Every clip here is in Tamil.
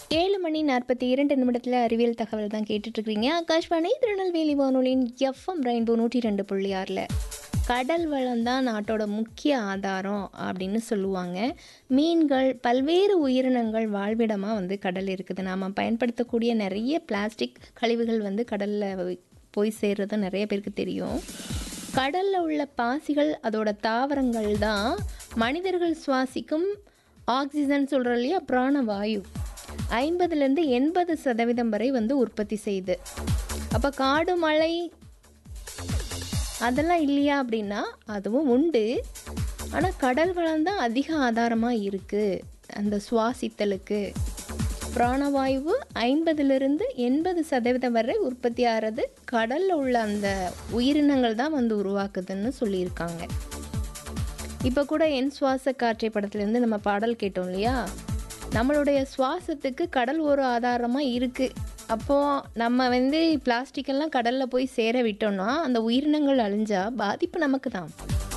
ஏழு மணி நாற்பத்தி இரண்டு நிமிடத்தில் அறிவியல் தகவல் தான் கேட்டுட்ருக்கிறீங்க ஆகாஷ்வாணி திருநெல்வேலி வானொலியின் எஃப்எம் ரெயின்போ நூற்றி ரெண்டு புள்ளி ஆறில் கடல் வளம் தான் நாட்டோட முக்கிய ஆதாரம் அப்படின்னு சொல்லுவாங்க மீன்கள் பல்வேறு உயிரினங்கள் வாழ்விடமாக வந்து கடல் இருக்குது நாம் பயன்படுத்தக்கூடிய நிறைய பிளாஸ்டிக் கழிவுகள் வந்து கடலில் போய் சேர்றது நிறைய பேருக்கு தெரியும் கடலில் உள்ள பாசிகள் அதோட தாவரங்கள் தான் மனிதர்கள் சுவாசிக்கும் ஆக்சிஜன் சொல்கிறோம் இல்லையா பிராணவாயு ஐம்பதுலேருந்து எண்பது சதவீதம் வரை வந்து உற்பத்தி செய்யுது அப்போ காடு மழை அதெல்லாம் இல்லையா அப்படின்னா அதுவும் உண்டு ஆனால் கடல் வளம் தான் அதிக ஆதாரமாக இருக்குது அந்த சுவாசித்தலுக்கு பிராணவாயு ஐம்பதுலேருந்து எண்பது சதவீதம் வரை உற்பத்தி ஆகிறது கடலில் உள்ள அந்த உயிரினங்கள் தான் வந்து உருவாக்குதுன்னு சொல்லியிருக்காங்க இப்போ கூட என் சுவாச காற்றை படத்துலேருந்து நம்ம பாடல் கேட்டோம் இல்லையா நம்மளுடைய சுவாசத்துக்கு கடல் ஒரு ஆதாரமாக இருக்குது அப்போது நம்ம வந்து பிளாஸ்டிக் எல்லாம் கடலில் போய் சேர விட்டோம்னா அந்த உயிரினங்கள் அழிஞ்சா பாதிப்பு நமக்கு தான்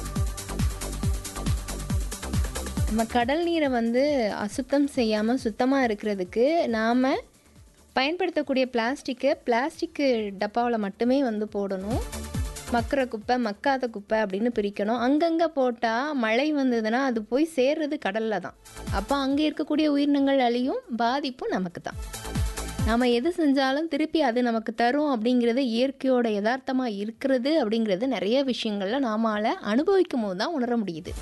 நம்ம கடல் நீரை வந்து அசுத்தம் செய்யாமல் சுத்தமாக இருக்கிறதுக்கு நாம் பயன்படுத்தக்கூடிய பிளாஸ்டிக்கை பிளாஸ்டிக்கு டப்பாவில் மட்டுமே வந்து போடணும் மக்கிற குப்பை மக்காத குப்பை அப்படின்னு பிரிக்கணும் அங்கங்கே போட்டால் மழை வந்ததுன்னா அது போய் சேர்றது கடலில் தான் அப்போ அங்கே இருக்கக்கூடிய உயிரினங்கள் அழியும் பாதிப்பும் நமக்கு தான் நாம் எது செஞ்சாலும் திருப்பி அது நமக்கு தரும் அப்படிங்கிறது இயற்கையோட யதார்த்தமாக இருக்கிறது அப்படிங்கிறது நிறைய விஷயங்களில் நாமால அனுபவிக்கும் போது தான் உணர முடியுது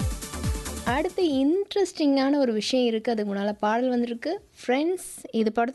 அடுத்து இன்ட்ரெஸ்டிங்கான ஒரு விஷயம் இருக்குது அதுக்கு முன்னால் பாடல் வந்திருக்கு ஃப்ரெண்ட்ஸ் இது படத்தோட